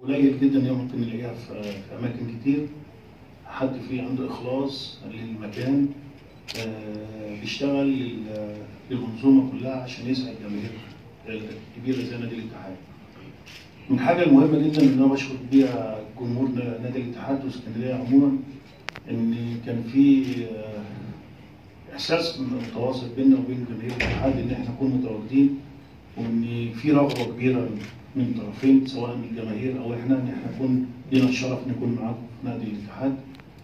قليل جدا اللي ممكن نلاقيها في في اماكن كتير حد فيه عنده اخلاص للمكان آه، بيشتغل لل- للمنظومه كلها عشان يسعد جماهير كبيره زي نادي الاتحاد. من الحاجه المهمه جدا اللي انا بشكر بيها جمهور نادي الاتحاد واسكندريه عموما ان كان في آه، احساس متواصل بيننا وبين جماهير الاتحاد ان احنا نكون متواجدين وان في رغبه كبيره من طرفين سواء من الجماهير او احنا ان احنا نكون لنا الشرف نكون معاكم في نادي الاتحاد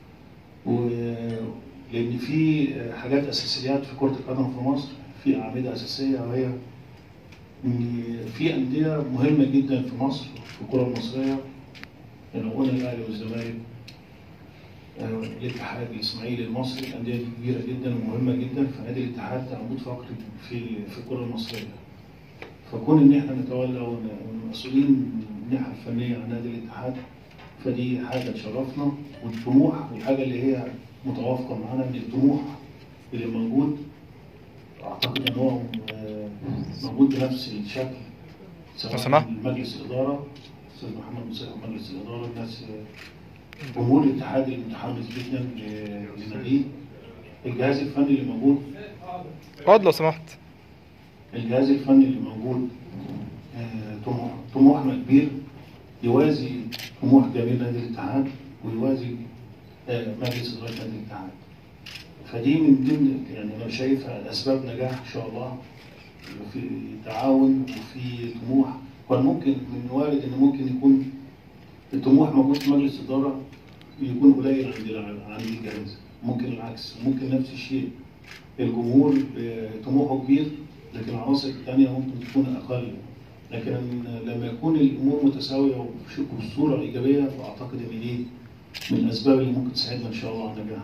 ولان في حاجات اساسيات في كره القدم في مصر في اعمده اساسيه وهي ان في انديه مهمه جدا في مصر في الكره المصريه لو قلنا الاهلي والزمالك آه، الاتحاد الاسماعيلي المصري الانديه دي كبيره جدا ومهمه جدا فنادي الاتحاد عمود فقري في في الكره المصريه فكون ان احنا نتولى ون- ونمسؤولين من الناحيه الفنيه عن نادي الاتحاد فدي حاجه تشرفنا والطموح والحاجه اللي هي متوافقه معانا ان الطموح اللي موجود اعتقد ان هو آه، موجود بنفس الشكل لو سواء سمحت. من مجلس الاداره استاذ محمد مصيح مجلس الاداره الناس آه، جمهور الاتحاد المتحمس جدا ل- لناديه الجهاز الفني اللي موجود اقعد لو سمحت الجهاز الفني اللي موجود آه، طموح طموحنا كبير يوازي طموح جميع نادي الاتحاد ويوازي آه، مجلس اداره نادي الاتحاد فدي من ضمن يعني انا شايفها اسباب نجاح ان شاء الله في تعاون وفي طموح كان ممكن من وارد ان ممكن يكون الطموح موجود في مجلس اداره يكون قليل عند الع- عند الجهاز ممكن العكس ممكن نفس الشيء الجمهور آه، طموحه كبير لكن العناصر الثانيه ممكن تكون اقل لكن لما يكون الامور متساويه وش- والصوره الايجابيه فاعتقد ان دي من الاسباب اللي ممكن تساعدنا ان شاء الله على النجاح.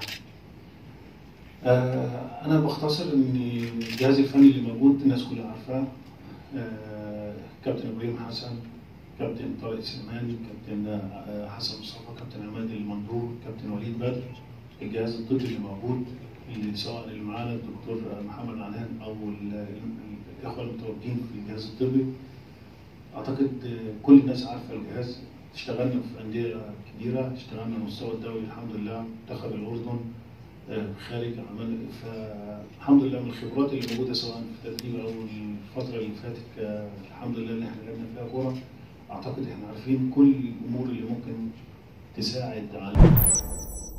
آه، انا بختصر ان الجهاز الفني اللي موجود الناس كلها عارفاه آه، كابتن ابراهيم حسن كابتن طارق سليمان كابتن آه، حسن مصطفى كابتن عماد المندور كابتن وليد بدر الجهاز الطبي اللي موجود اللي سواء اللي معانا الدكتور محمد عنان او ال- ال- الاخوه المتواجدين في الجهاز الطبي اعتقد آه، كل الناس عارفه الجهاز اشتغلنا في انديه كبيره اشتغلنا على المستوى الدولي الحمد لله منتخب الاردن آه، خارج عمل فالحمد لله من الخبرات اللي موجوده سواء في التدريب او الفتره اللي فاتت ك- الحمد لله اللي احنا لعبنا فيها كوره اعتقد احنا عارفين كل الامور اللي ممكن تساعد على